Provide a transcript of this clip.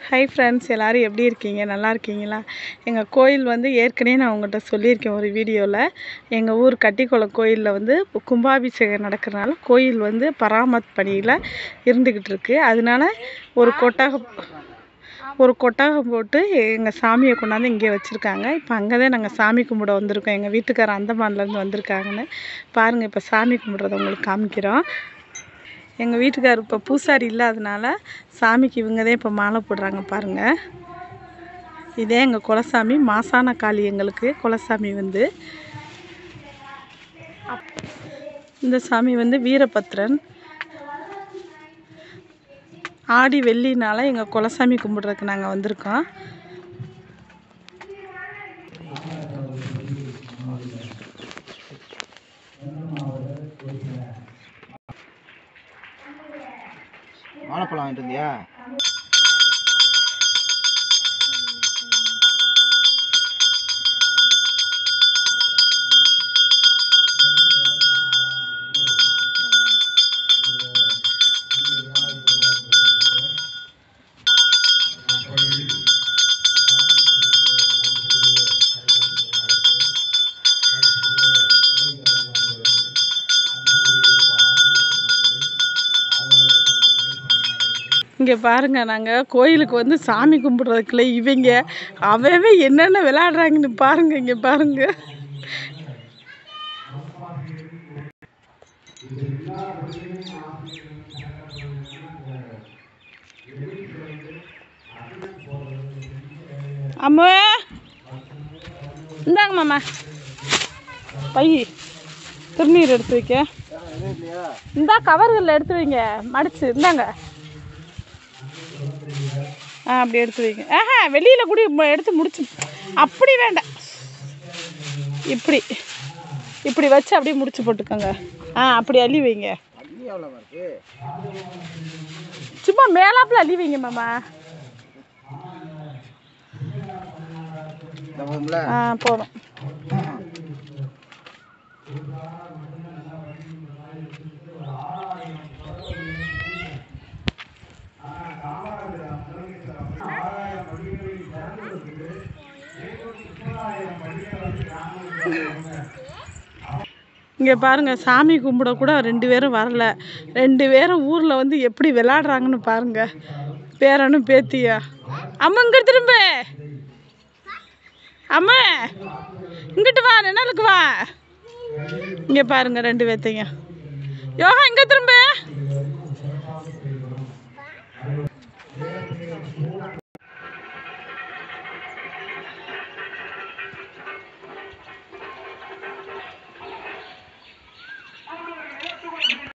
hi friends எல்லோரும் எப்படி இருக்கீங்க நல்லா இருக்கீங்களா எங்கள் கோயில் வந்து ஏற்கனவே நான் உங்கள்கிட்ட சொல்லியிருக்கேன் ஒரு வீடியோவில் எங்கள் ஊர் கட்டிக்குளம் கோயிலில் வந்து கும்பாபிஷேகம் நடக்கிறனால கோயில் வந்து பராமத் பணியில் இருந்துக்கிட்டு இருக்கு அதனால ஒரு கொட்டகம் ஒரு கொட்டகம் போட்டு எங்கள் சாமியை கொண்டாந்து இங்கே வச்சுருக்காங்க இப்போ அங்கே தான் நாங்கள் சாமி கும்பிட வந்திருக்கோம் எங்கள் வீட்டுக்காரர் அந்தமான்லேருந்து வந்திருக்காங்கன்னு பாருங்கள் இப்போ சாமி கும்பிட்றத உங்களுக்கு காமிக்கிறோம் எங்கள் வீட்டுக்கார் இப்போ பூசாரி இல்லாதனால சாமிக்கு இவங்க தான் இப்போ மாலை போடுறாங்க பாருங்கள் இதே எங்கள் குலசாமி மாசான காளி எங்களுக்கு குலசாமி வந்து இந்த சாமி வந்து வீரபத்ரன் ஆடி வெள்ளினால எங்கள் குலசாமி கும்பிட்றதுக்கு நாங்கள் வந்திருக்கோம் வாழைப்பழம் வாங்கிட்டு வந்தியா இங்கே பாருங்க நாங்கள் கோயிலுக்கு வந்து சாமி கும்பிட்றதுக்குள்ள இவங்க அவவே என்னென்ன விளையாடுறாங்கன்னு பாருங்க இங்கே பாருங்க அம்மா இந்தாங்க மாமா பை திருநீர் எடுத்து வைக்க இந்தா கவர்களில் எடுத்து வைங்க மடிச்சு இந்தாங்க ஆ அப்படி எடுத்து வைங்க ஆஹா வெளியில் கூட ம- எடுத்து முடிச்சு அப்படி வேண்டாம் இப்படி இப்படி வச்சு அப்படியே முடிச்சு போட்டுக்கோங்க ஆ அப்படி அள்ளி வைங்க அள்ளி எவ்வளோ இருக்கு சும்மா மேலாப்பில் அள்ளி வைங்க மாமா இந்த போதும்ல ஆ போதும் இங்கே பாருங்க சாமி கும்பிட கூட ரெண்டு பேரும் வரல ரெண்டு பேரும் ஊரில் வந்து எப்படி விளையாடுறாங்கன்னு பாருங்க பேரனும் பேத்தியா அம்மா இங்கே திரும்ப அம்மா இங்கிட்டு வா நிழலுக்கு வா இங்கே பாருங்க ரெண்டு பேர்த்தையும் யோகா இங்கே திரும்ப